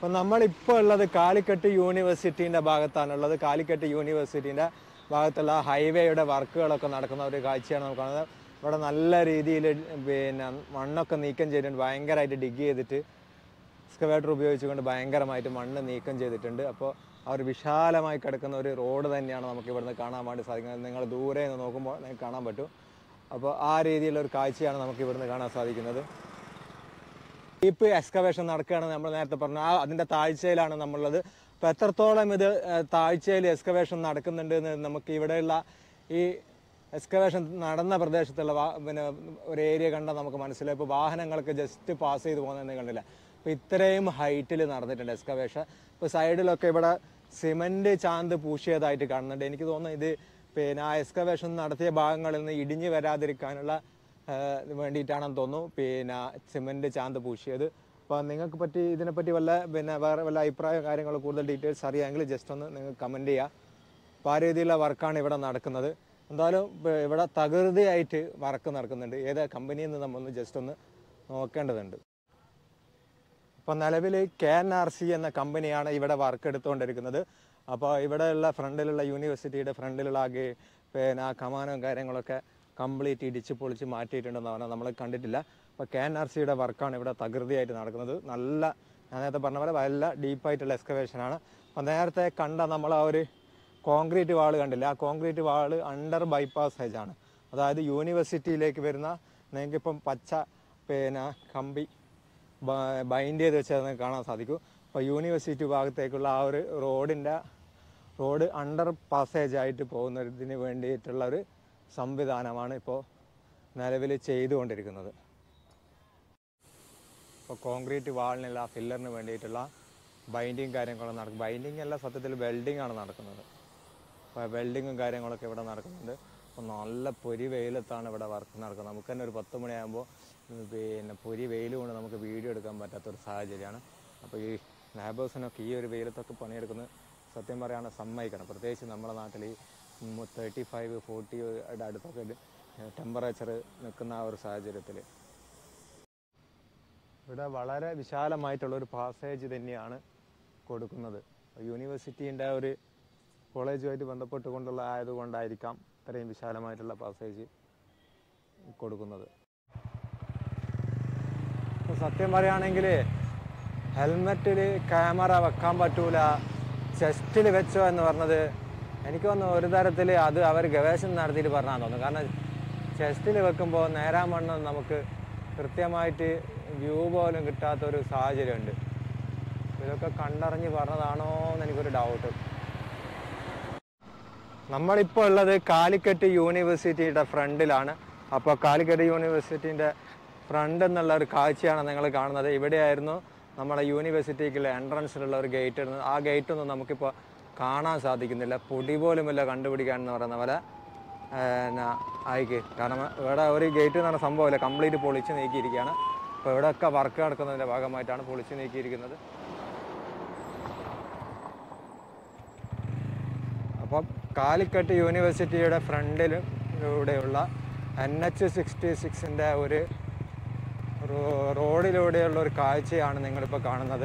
അപ്പം നമ്മളിപ്പോൾ ഉള്ളത് കാലിക്കറ്റ് യൂണിവേഴ്സിറ്റീൻ്റെ ഭാഗത്താണുള്ളത് കാലിക്കറ്റ് യൂണിവേഴ്സിറ്റീൻ്റെ ഭാഗത്തുള്ള ഹൈവേയുടെ വർക്കുകളൊക്കെ നടക്കുന്ന ഒരു കാഴ്ചയാണ് നമുക്ക് കാണുന്നത് ഇവിടെ നല്ല രീതിയിൽ പിന്നെ മണ്ണൊക്കെ നീക്കം ചെയ്തിട്ടുണ്ട് ഭയങ്കരമായിട്ട് ഡിഗ് ചെയ്തിട്ട് എക്സ്കവേറ്റർ ഉപയോഗിച്ചുകൊണ്ട് ഭയങ്കരമായിട്ട് മണ്ണ് നീക്കം ചെയ്തിട്ടുണ്ട് അപ്പോൾ ആ ഒരു വിശാലമായി കിടക്കുന്ന ഒരു റോഡ് തന്നെയാണ് നമുക്ക് ഇവിടുന്ന് കാണാൻ വേണ്ടി സാധിക്കുന്നത് നിങ്ങൾ ദൂരെ നിന്ന് നോക്കുമ്പോൾ നിങ്ങൾക്ക് കാണാൻ പറ്റും അപ്പോൾ ആ രീതിയിലുള്ള ഒരു കാഴ്ചയാണ് നമുക്ക് ഇവിടുന്ന് കാണാൻ സാധിക്കുന്നത് ഡീപ്പ് എക്സ്കവേഷൻ നടക്കുകയാണ് നമ്മൾ നേരത്തെ പറഞ്ഞു ആ അതിൻ്റെ താഴ്ചയിലാണ് നമ്മളുള്ളത് അപ്പോൾ എത്രത്തോളം ഇത് ഏഹ്, താഴ്ചയിൽ എക്സ്കവേഷൻ നടക്കുന്നുണ്ട് എന്ന് നമുക്ക് ഇവിടെയുള്ള ഈ എക്സ്കവേഷൻ നടന്ന പ്രദേശത്തുള്ള വാ- പിന്നെ ഒരു ഏരിയ കണ്ടാൽ നമുക്ക് മനസ്സിലായി ഇപ്പോൾ വാഹനങ്ങളൊക്കെ ജസ്റ്റ് പാസ് ചെയ്ത് പോകുന്നതെന്ന് കണ്ടില്ല അപ്പോൾ ഇത്രയും ഹൈറ്റിൽ നടന്നിട്ടുണ്ട് എക്സ്കവേഷൻ ഇപ്പോൾ സൈഡിലൊക്കെ ഇവിടെ സിമൻറ്റ് ചാന്ത് പൂശിയതായിട്ട് കാണുന്നുണ്ട് എനിക്ക് തോന്നുന്നു ഇത് പിന്നെ ആ എക്സ്കവേഷൻ നടത്തിയ ഭാഗങ്ങളിൽ നിന്ന് ഇടിഞ്ഞു വരാതിരിക്കാനുള്ള ഏഹ് വേണ്ടിയിട്ടാണെന്ന് തോന്നുന്നു പിന്നെ സിമെന്റ് ചാന്ത് പൂശിയത് അപ്പോൾ നിങ്ങൾക്ക് പറ്റി ഇതിനെപ്പറ്റി വല്ല പിന്നെ വേറെ വല്ല അഭിപ്രായം കാര്യങ്ങളോ കൂടുതൽ ഡീറ്റെയിൽസ് അറിയാമെങ്കിൽ ജസ്റ്റ് ഒന്ന് നിങ്ങൾ കമൻറ്റ് ചെയ്യുക അപ്പോൾ ആ രീതിയിലുള്ള വർക്കാണ് ഇവിടെ നടക്കുന്നത് എന്തായാലും ഇപ്പ- ഇവിടെ തകൃതിയായിട്ട് വർക്ക് നടക്കുന്നുണ്ട് ഏത് കമ്പനിയിൽ നിന്ന് നമ്മളൊന്ന് ജസ്റ്റ് ഒന്ന് നോക്കേണ്ടതുണ്ട് അപ്പോൾ നിലവിൽ കെ എൻ ആർ സി എന്ന കമ്പനിയാണ് ഇവിടെ വർക്ക് എടുത്തുകൊണ്ടിരിക്കുന്നത് അപ്പോൾ ഇവിടെയുള്ള ഫ്രണ്ടിലുള്ള യൂണിവേഴ്സിറ്റിയുടെ ഫ്രണ്ടിലുള്ള ആ ഗേ- പിന്നെ ആ കമാനവും കാര്യങ്ങളൊക്കെ കംപ്ലീറ്റ് ഇടിച്ച് പൊളിച്ച് മാറ്റിയിട്ടുണ്ടെന്ന് പറഞ്ഞാൽ നമ്മൾ കണ്ടിട്ടില്ല അപ്പോൾ കെ എൻ ആർ സിയുടെ വർക്കാണ് ഇവിടെ തകൃതിയായിട്ട് നടക്കുന്നത് നല്ല ഞാൻ നേരത്തെ പറഞ്ഞ പോലെ നല്ല ഡീപ്പായിട്ടുള്ള എക്സ്കവേഷനാണ് അപ്പോൾ നേരത്തെ കണ്ട നമ്മൾ ആ ഒരു കോൺക്രീറ്റ് വാൾ കണ്ടില്ല ആ കോൺക്രീറ്റ് വാൾ അണ്ടർ ബൈപ്പാസ് ഹെജാണ് അതായത് യൂണിവേഴ്സിറ്റിയിലേക്ക് വരുന്ന നിങ്ങൾക്കിപ്പം പച്ച പിന്നെ കമ്പി ബൈൻഡ് ചെയ്ത് വെച്ചത് നിങ്ങൾക്ക് കാണാൻ സാധിക്കും അപ്പോൾ യൂണിവേഴ്സിറ്റി ഭാഗത്തേക്കുള്ള ആ ഒരു റോഡിൻ്റെ റോഡ് അണ്ടർ പാസേജ് ആയിട്ട് പോകുന്നതിന് വേണ്ടിയിട്ടുള്ള ഒരു സംവിധാനമാണ് ഇപ്പോൾ നിലവിൽ ചെയ്തുകൊണ്ടിരിക്കുന്നത് ഇപ്പോൾ കോൺക്രീറ്റ് വാളിനുള്ള ഫില്ലറിന് വേണ്ടിയിട്ടുള്ള ബൈൻഡിങ് കാര്യങ്ങളും നടക്കും ബൈൻഡിങ് അല്ല സത്യത്തിൽ വെൽഡിംഗ് ആണ് നടക്കുന്നത് അപ്പോൾ വെൽഡിങ്ങും കാര്യങ്ങളൊക്കെ ഇവിടെ നടക്കുന്നുണ്ട് അപ്പോൾ നല്ല പൊരി വെയിലത്താണ് ഇവിടെ വർക്ക് നടക്കുന്നത് നമുക്ക് തന്നെ ഒരു പത്ത് മണിയാകുമ്പോൾ പിന്നെ പൊരി വെയിൽ കൊണ്ട് നമുക്ക് വീഡിയോ എടുക്കാൻ പറ്റാത്തൊരു സാഹചര്യമാണ് അപ്പോൾ ഈ ലാബേഴ്സിനൊക്കെ ഈ ഒരു വെയിലത്തൊക്കെ പണിയെടുക്കുന്നത് സത്യം പറയുകയാണ് സമ്മതിക്കണം പ്രത്യേകിച്ച് നമ്മുടെ നാട്ടിൽ ഈ തേർട്ടി ഫൈവ് ഫോർട്ടിയുടെ അടുത്തൊക്കെ ടെമ്പറേച്ചർ നിൽക്കുന്ന ആ ഒരു സാഹചര്യത്തിൽ ഇവിടെ വളരെ വിശാലമായിട്ടുള്ള ഒരു പാസേജ് തന്നെയാണ് കൊടുക്കുന്നത് യൂണിവേഴ്സിറ്റീൻ്റെ ഒരു കോളേജുമായിട്ട് ബന്ധപ്പെട്ടുകൊണ്ടുള്ള ആയതുകൊണ്ടായിരിക്കാം ഇത്രയും വിശാലമായിട്ടുള്ള പാസേജ് കൊടുക്കുന്നത് ഇപ്പൊ സത്യം പറയുകയാണെങ്കിൽ ഹെൽമെറ്റിൽ ക്യാമറ വെക്കാൻ പറ്റൂല ചെസ്റ്റിൽ വെച്ചോ എന്ന് പറഞ്ഞത് എനിക്ക് തോന്നുന്നു ഒരു തരത്തിൽ അത് അവർ ഗവേഷണം നടത്തിയിട്ട് പറഞ്ഞാന്ന് തോന്നുന്നു കാരണം ചെസ്റ്റിൽ വെക്കുമ്പോൾ നേരാൻ വണ്ണം നമുക്ക് കൃത്യമായിട്ട് വ്യൂ പോലും കിട്ടാത്തൊരു സാഹചര്യമുണ്ട് ഇതൊക്കെ കണ്ടറിഞ്ഞ് പറഞ്ഞതാണോ എന്ന് എനിക്കൊരു ഡൗട്ട് നമ്മളിപ്പോൾ ഉള്ളത് കാലിക്കറ്റ് യൂണിവേഴ്സിറ്റിയുടെ ഫ്രണ്ടിലാണ് അപ്പോൾ കാലിക്കറ്റ് യൂണിവേഴ്സിറ്റിൻ്റെ ഫ്രണ്ട് എന്നുള്ള ഒരു കാഴ്ചയാണ് നിങ്ങൾ കാണുന്നത് ഇവിടെയായിരുന്നു നമ്മുടെ യൂണിവേഴ്സിറ്റിക്കുള്ള എൻട്രൻസിലുള്ള ഒരു ഗേറ്റ് ഇടുന്നത് ആ ഗേറ്റ് ഒന്നും നമുക്കിപ്പോൾ കാണാൻ സാധിക്കുന്നില്ല പൊടി പോലുമില്ല കണ്ടുപിടിക്കാൻ എന്ന് പറയുന്ന പോലെ പിന്നെ ആയിക്ക് കാരണം ഇവിടെ ഒരു ഗേറ്റ് എന്ന് പറഞ്ഞ സംഭവമില്ല കംപ്ലീറ്റ് പൊളിച്ച് നീക്കിയിരിക്കുകയാണ് അപ്പോൾ ഇവിടെയൊക്കെ വർക്ക് നടക്കുന്നതിൻ്റെ ഭാഗമായിട്ടാണ് പൊളിച്ച് നീക്കിയിരിക്കുന്നത് അപ്പം കാലിക്കറ്റ് യൂണിവേഴ്സിറ്റിയുടെ ഫ്രണ്ടിലൂടെയുള്ള എൻ എച്ച് സിക്സ്റ്റി സിക്സിൻ്റെ ഒരു റോ- റോഡിലൂടെയുള്ള ഒരു കാഴ്ചയാണ് നിങ്ങളിപ്പോൾ കാണുന്നത്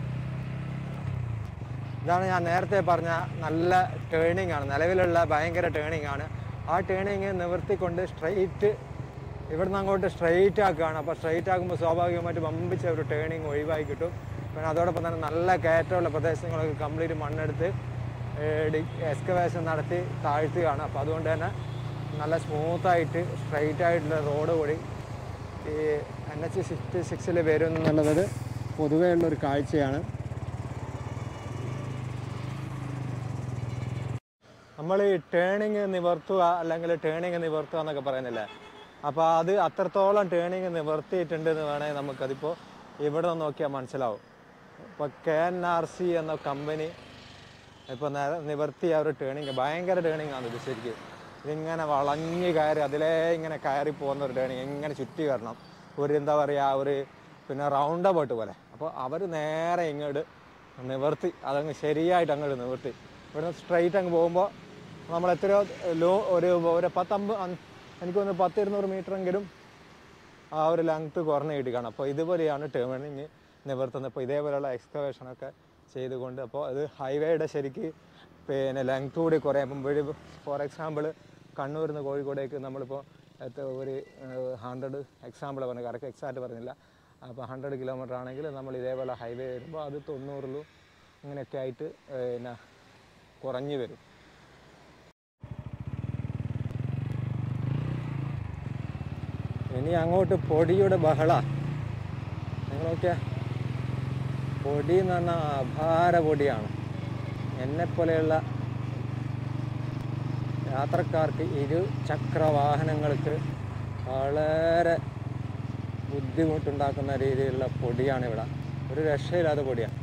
ഇതാണ് ഞാൻ നേരത്തെ പറഞ്ഞ നല്ല ടേണിംഗ് ആണ് നിലവിലുള്ള ഭയങ്കര ടേണിംഗ് ആണ് ആ ടേണിങ് നിവർത്തിക്കൊണ്ട് സ്ട്രെയിറ്റ് ഇവിടുന്ന് അങ്ങോട്ട് സ്ട്രെയിറ്റ് ആക്കുകയാണ് അപ്പോൾ സ്ട്രെയിറ്റ് ആക്കുമ്പോൾ സ്വാഭാവികമായിട്ട് വമ്പിച്ച ഒരു ടേണിങ് ഒഴിവായി കിട്ടും പിന്നെ അതോടൊപ്പം തന്നെ നല്ല കയറ്റമുള്ള പ്രദേശങ്ങളൊക്കെ കംപ്ലീറ്റ് മണ്ണെടുത്ത് എക്സ്കവേഷൻ നടത്തി താഴ്ത്തുകയാണ് അപ്പോൾ അതുകൊണ്ട് തന്നെ നല്ല സ്മൂത്തായിട്ട് സ്ട്രെയിറ്റ് ആയിട്ടുള്ള റോഡ് കൂടി ഈ എൻ എച്ച് സിക്സ്റ്റി സിക്സിൽ വരും എന്നുള്ളത് പൊതുവേ ഉള്ളൊരു കാഴ്ചയാണ് നമ്മൾ ഈ ടേണിങ് നിവർത്തുക അല്ലെങ്കിൽ ടേണിങ് നിവർത്തുക എന്നൊക്കെ പറയുന്നില്ലേ അപ്പോൾ അത് അത്രത്തോളം ടേണിങ് നിവർത്തിയിട്ടുണ്ട് എന്ന് വേണമെങ്കിൽ നമുക്കതിപ്പോൾ ഇവിടെ നിന്ന് നോക്കിയാൽ മനസ്സിലാവും ഇപ്പോൾ കെ എൻ ആർ സി എന്ന കമ്പനി ഇപ്പോൾ നേരെ നിവർത്തിയ ഒരു ടേണിങ് ഭയങ്കര ടേണിങ് ആണ് ഇത് ശരിക്കും ഇതിങ്ങനെ വളഞ്ഞ് കയറി അതിലേ ഇങ്ങനെ കയറി പോകുന്ന ഒരു ടേണിങ് ഇങ്ങനെ ചുറ്റി വരണം ഒരു എന്താ പറയുക ഒരു പിന്നെ റൗണ്ട് അബൌട്ട് പോലെ അപ്പോൾ അവർ നേരെ ഇങ്ങോട്ട് നിവർത്തി അതങ്ങ് ശരിയായിട്ട് അങ്ങോട്ട് നിവർത്തി ഇവിടുന്ന് സ്ട്രൈറ്റ് അങ്ങ് പോകുമ്പോൾ നമ്മൾ എത്രയോ ലോ ഒരു ഒരു പത്തമ്പ് എനിക്ക് തോന്നുന്നു പത്ത് ഇരുന്നൂറ് മീറ്ററെങ്കിലും ആ ഒരു ലെങ്ത്ത് കുറഞ്ഞ് കിട്ടിക്കാണ് അപ്പോൾ ഇതുപോലെയാണ് ടേണിങ് നിവർത്തുന്നത് ഇപ്പോൾ ഇതേപോലെയുള്ള എക്സ്കവേഷനൊക്കെ ചെയ്തുകൊണ്ട് അപ്പോൾ അത് ഹൈവേയുടെ ശരിക്ക് പിന്നെ ലെങ്ത് കൂടി കുറയുമ്പോൾ ഫോർ എക്സാമ്പിൾ കണ്ണൂരിൽ നിന്ന് കോഴിക്കോടേക്ക് നമ്മളിപ്പോൾ എത്ര ഒരു ഹൺഡ്രഡ് എക്സാമ്പിൾ പറഞ്ഞു കറക്റ്റ് എക്സാക്റ്റ് പറഞ്ഞില്ല അപ്പോൾ ഹൺഡ്രഡ് കിലോമീറ്റർ ആണെങ്കിൽ നമ്മൾ ഇതേപോലെ ഹൈവേ വരുമ്പോൾ അത് തൊണ്ണൂറിലും അങ്ങനെയൊക്കെ ആയിട്ട് പിന്നെ കുറഞ്ഞു വരും ഇനി അങ്ങോട്ട് പൊടിയുടെ ബഹള നിങ്ങൾ നോക്കിയാ പൊടി എന്ന് പറഞ്ഞാൽ അപാര പൊടിയാണ് എന്നെപ്പോലെയുള്ള യാത്രക്കാർക്ക് ഇരു ചക്ര വാഹനങ്ങൾക്ക് വളരെ ബുദ്ധിമുട്ടുണ്ടാക്കുന്ന രീതിയിലുള്ള പൊടിയാണ് ഇവിടെ ഒരു രക്ഷയില്ലാത്ത പൊടിയാണ്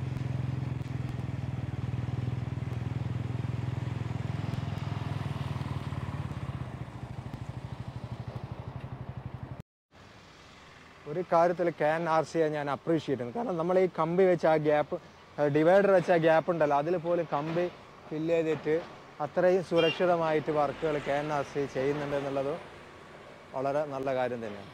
ഒരു കാര്യത്തിൽ കെ എൻ ആർ സിയെ ഞാൻ അപ്രീഷിയേറ്റ് ചെയ്യുന്നു കാരണം നമ്മൾ ഈ കമ്പി വെച്ച ആ ഗ്യാപ്പ് ഡിവൈഡർ വെച്ച ആ ഗ്യാപ്പ് ഉണ്ടല്ലോ അതിൽ പോലും കമ്പി ഫില്ല് ചെയ്തിട്ട് അത്രയും സുരക്ഷിതമായിട്ട് വർക്കുകൾ കെ എൻ ആർ സി ചെയ്യുന്നുണ്ട് എന്നുള്ളത് വളരെ നല്ല കാര്യം തന്നെയാണ്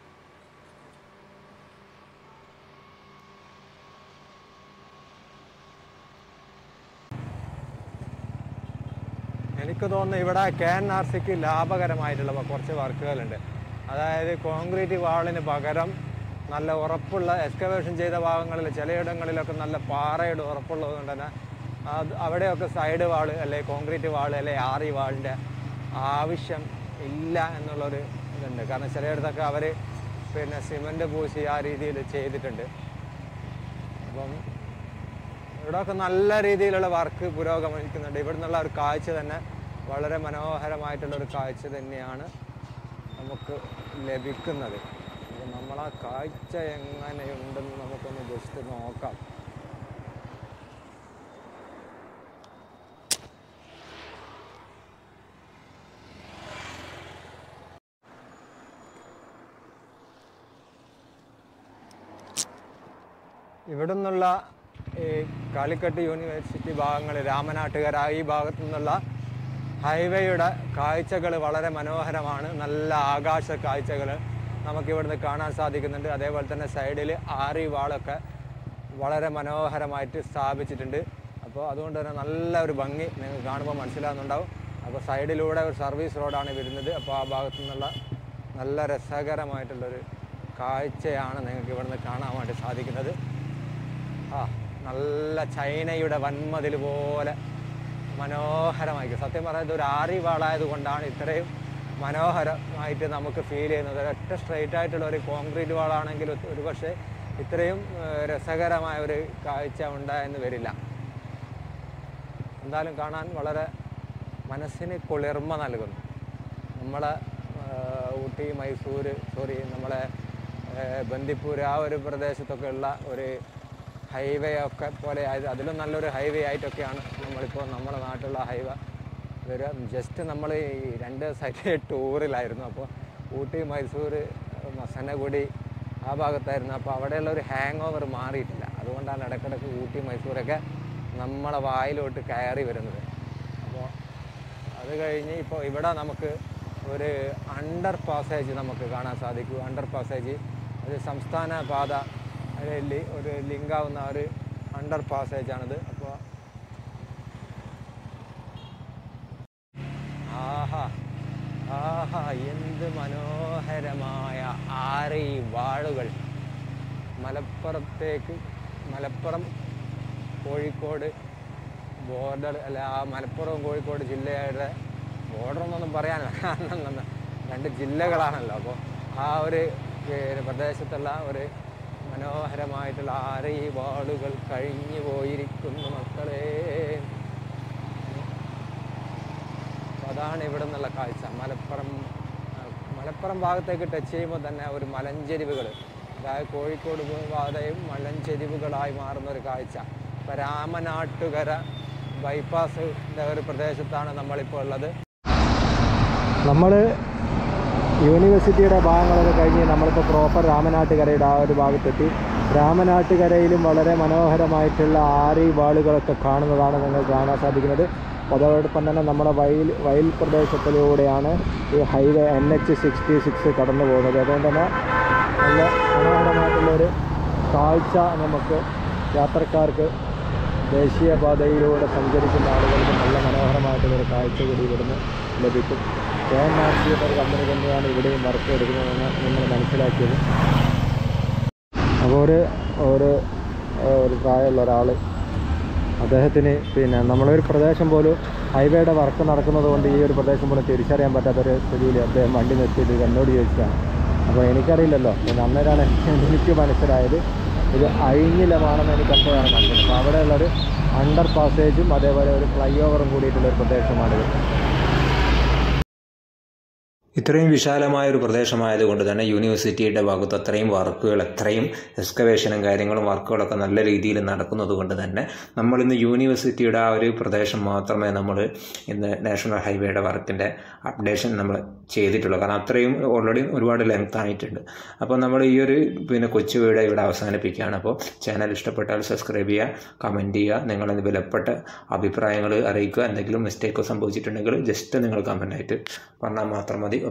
എനിക്ക് തോന്നുന്നു ഇവിടെ കെ എൻ ആർ സിക്ക് ലാഭകരമായിട്ടുള്ള കുറച്ച് വർക്കുകളുണ്ട് അതായത് കോൺക്രീറ്റ് വാളിന് പകരം നല്ല ഉറപ്പുള്ള എക്സ്കവേഷൻ ചെയ്ത ഭാഗങ്ങളിൽ ചിലയിടങ്ങളിലൊക്കെ നല്ല പാറയുടെ ഉറപ്പുള്ളത് കൊണ്ട് തന്നെ അത് അവിടെയൊക്കെ സൈഡ് വാള് അല്ലെ കോൺക്രീറ്റ് വാള് അല്ലെ ആറി വാളിൻ്റെ ആവശ്യം ഇല്ല എന്നുള്ളൊരു ഇതുണ്ട് കാരണം ചിലയിടത്തൊക്കെ അവർ പിന്നെ സിമൻറ്റ് പൂശി ആ രീതിയിൽ ചെയ്തിട്ടുണ്ട് അപ്പം ഇവിടെയൊക്കെ നല്ല രീതിയിലുള്ള വർക്ക് പുരോഗമിക്കുന്നുണ്ട് ഇവിടെ നിന്നുള്ള ഒരു കാഴ്ച തന്നെ വളരെ മനോഹരമായിട്ടുള്ള ഒരു കാഴ്ച തന്നെയാണ് നമുക്ക് ലഭിക്കുന്നത് അപ്പോൾ നമ്മൾ ആ കാഴ്ച എങ്ങനെയുണ്ടെന്ന് നമുക്കൊന്ന് ജസ്റ്റ് നോക്കാം ഇവിടെ നിന്നുള്ള ഈ കാലിക്കട്ട് യൂണിവേഴ്സിറ്റി ഭാഗങ്ങൾ രാമനാട്ടുകര ഈ ഭാഗത്തു നിന്നുള്ള ഹൈവേയുടെ കാഴ്ചകൾ വളരെ മനോഹരമാണ് നല്ല ആകാശ കാഴ്ചകൾ നമുക്ക് ഇവിടുന്ന് കാണാൻ സാധിക്കുന്നുണ്ട് അതേപോലെ തന്നെ സൈഡിൽ ആറി വാളൊക്കെ വളരെ മനോഹരമായിട്ട് സ്ഥാപിച്ചിട്ടുണ്ട് അപ്പോൾ അതുകൊണ്ട് തന്നെ നല്ല ഒരു ഭംഗി നിങ്ങൾക്ക് കാണുമ്പോൾ മനസ്സിലാകുന്നുണ്ടാവും അപ്പോൾ സൈഡിലൂടെ ഒരു സർവീസ് റോഡാണ് വരുന്നത് അപ്പോൾ ആ ഭാഗത്തു നിന്നുള്ള നല്ല രസകരമായിട്ടുള്ളൊരു കാഴ്ചയാണ് നിങ്ങൾക്ക് ഇവിടുന്ന് കാണാൻ വേണ്ടി സാധിക്കുന്നത് ആ നല്ല ചൈനയുടെ വൻമതിൽ പോലെ മനോഹരമായിരിക്കും സത്യം പറയുന്നത് ഒരു ആറി വാളായത് കൊണ്ടാണ് ഇത്രയും മനോഹരമായിട്ട് നമുക്ക് ഫീൽ ചെയ്യുന്നത് ഒരൊറ്റ സ്ട്രെയിറ്റ് ആയിട്ടുള്ള ഒരു കോൺക്രീറ്റ് വാളാണെങ്കിൽ ഒരു പക്ഷേ ഇത്രയും ഏഹ്, രസകരമായ ഒരു കാഴ്ച ഉണ്ടായെന്ന് വരില്ല എന്തായാലും കാണാൻ വളരെ മനസ്സിന് കുളിർമ നൽകുന്നു നമ്മളെ ഏഹ്, ഊട്ടി മൈസൂർ സോറി നമ്മളെ ഏഹ്, ബന്ദിപ്പൂർ ആ ഒരു പ്രദേശത്തൊക്കെ ഉള്ള ഒരു ഹൈവേ ഒക്കെ പോലെ ആയത് അതിലും നല്ലൊരു ഹൈവേ ആയിട്ടൊക്കെയാണ് നമ്മളിപ്പോൾ നമ്മുടെ നാട്ടിലുള്ള ഹൈവേ വരിക ജസ്റ്റ് നമ്മൾ ഈ രണ്ട് ദിവസമായിട്ട് ടൂറിലായിരുന്നു അപ്പോൾ ഊട്ടി മൈസൂർ മസനഗുഡി ആ ഭാഗത്തായിരുന്നു അപ്പോൾ അവിടെയുള്ള ഒരു ഹാങ് ഓവർ മാറിയിട്ടില്ല അതുകൊണ്ടാണ് ഇടയ്ക്കിടയ്ക്ക് ഊട്ടി മൈസൂരൊക്കെ നമ്മളെ വായിലോട്ട് കയറി വരുന്നത് അപ്പോൾ അത് കഴിഞ്ഞ് ഇപ്പോൾ ഇവിടെ നമുക്ക് ഒരു അണ്ടർ പാസേജ് നമുക്ക് കാണാൻ സാധിക്കും അണ്ടർ പാസേജ് അത് സംസ്ഥാന പാത ഒരു ലി- ഒരു ലിങ്കാവുന്ന ഒരു അണ്ടർ പാസേജാണിത് അപ്പോൾ ആഹാ ആഹാ എന്ത് മനോഹരമായ ആറി വാളുകൾ മലപ്പുറത്തേക്ക് മലപ്പുറം കോഴിക്കോട് ബോർഡർ അല്ല ആ മലപ്പുറം കോഴിക്കോട് ജില്ലയുടെ ബോർഡർ എന്നൊന്നും പറയാനില്ല കാരണം നമ്മ- രണ്ട് ജില്ലകളാണല്ലോ അപ്പോൾ ആ ഒരു പിന്നെ പ്രദേശത്തുള്ള ഒരു മനോഹരമായിട്ടുള്ള ആറി വാളുകൾ കഴിഞ്ഞു പോയിരിക്കുന്നു മക്കളെ അപ്പൊ അതാണ് ഇവിടെ നിന്നുള്ള കാഴ്ച മലപ്പുറം ആ, മലപ്പുറം ഭാഗത്തേക്ക് ടച്ച് ചെയ്യുമ്പോൾ തന്നെ ഒരു മലഞ്ചെരിവുകൾ അതായത് കോഴിക്കോട് പാതയും മലഞ്ചെരിവുകളായി മാറുന്ന ഒരു കാഴ്ച ഇപ്പം രാമനാട്ടുകര ബൈപ്പാസിൻ്റെ ഒരു പ്രദേശത്താണ് നമ്മളിപ്പോൾ ഉള്ളത് നമ്മൾ യൂണിവേഴ്സിറ്റിയുടെ ഭാഗങ്ങളൊക്കെ കഴിഞ്ഞ് നമ്മളിപ്പോൾ പ്രോപ്പർ രാമനാട്ടുകരയുടെ ആ ഒരു ഭാഗത്തെത്തി രാമനാട്ടുകരയിലും വളരെ മനോഹരമായിട്ടുള്ള ആറി വാളുകളൊക്കെ കാണുന്നതാണ് നിങ്ങൾക്ക് കാണാൻ സാധിക്കുന്നത് അതോടൊപ്പം തന്നെ നമ്മുടെ വയൽ വയൽ പ്രദേശത്തിലൂടെയാണ് ഈ highway N H sixty six കടന്നു പോകുന്നത് അതുകൊണ്ട് തന്നെ നല്ല മനോഹരമായിട്ടുള്ളൊരു കാഴ്ച നമുക്ക് യാത്രക്കാർക്ക് ദേശീയപാതയിലൂടെ സഞ്ചരിക്കുന്ന ആളുകൾക്ക് നല്ല മനോഹരമായിട്ടുള്ളൊരു കാഴ്ച കൂടി ഇവിടുന്ന് ലഭിക്കും കെ എൻ ആർ സി എന്നൊരു കമ്പനി തന്നെയാണ് ഇവിടെയും വർക്ക് എടുക്കുന്നതെന്ന് നമ്മൾ മനസ്സിലാക്കിയത് അപ്പോൾ ഒരു ഒരു ഒരു പ്രായമുള്ള ഒരാൾ അദ്ദേഹത്തിന് പിന്നെ നമ്മളൊരു പ്രദേശം പോലും ഹൈവേയുടെ വർക്ക് നടക്കുന്നത് കൊണ്ട് ഈ ഒരു പ്രദേശം പോലും തിരിച്ചറിയാൻ പറ്റാത്തൊരു സ്ഥിതിയിൽ അദ്ദേഹം വണ്ടി നിർത്തിയിട്ട് ഇത് എന്നോട് ചോദിച്ചതാണ് അപ്പോൾ എനിക്കറിയില്ലല്ലോ പിന്നെ അന്നേരമാണ് എനിക്ക് മനസ്സിലായത് ഇത് അഴിഞ്ഞിലമാണെന്ന് എനിക്ക് അപ്പോഴാണ് കണ്ടത് അപ്പോൾ അവിടെയുള്ളൊരു അണ്ടർ പാസേജും അതേപോലെ ഒരു ഫ്ലൈ ഓവറും കൂടിയിട്ടുള്ള ഒരു പ്രദേശമാണിത് ഇത്രയും വിശാലമായ ഒരു പ്രദേശമായതുകൊണ്ട് തന്നെ യൂണിവേഴ്സിറ്റിയുടെ ഭാഗത്ത് അത്രയും വർക്കുകൾ എത്രയും എക്സ്കവേഷനും കാര്യങ്ങളും വർക്കുകളൊക്കെ നല്ല രീതിയിൽ നടക്കുന്നത് കൊണ്ട് തന്നെ നമ്മൾ ഇന്ന് യൂണിവേഴ്സിറ്റിയുടെ ആ ഒരു പ്രദേശം മാത്രമേ നമ്മൾ ഇന്ന് നാഷണൽ ഹൈവേയുടെ വർക്കിൻ്റെ അപ്ഡേഷൻ നമ്മൾ ചെയ്തിട്ടുള്ളൂ കാരണം അത്രയും ഓൾറെഡി ഒരുപാട് ലെങ്ത് ആയിട്ടുണ്ട് അപ്പോൾ നമ്മൾ ഈ ഒരു പിന്നെ കൊച്ചു വീട് ഇവിടെ അവസാനിപ്പിക്കുകയാണ് അപ്പോൾ ചാനൽ ഇഷ്ടപ്പെട്ടാൽ സബ്സ്ക്രൈബ് ചെയ്യുക കമൻറ്റ് ചെയ്യുക നിങ്ങളത് വിലപ്പെട്ട അഭിപ്രായങ്ങൾ അറിയിക്കുക എന്തെങ്കിലും മിസ്റ്റേക്കോ സംഭവിച്ചിട്ടുണ്ടെങ്കിൽ ജസ്റ്റ് നിങ്ങൾ കമൻ്റായിട്ട് പറഞ്ഞാൽ മാത്രം മതി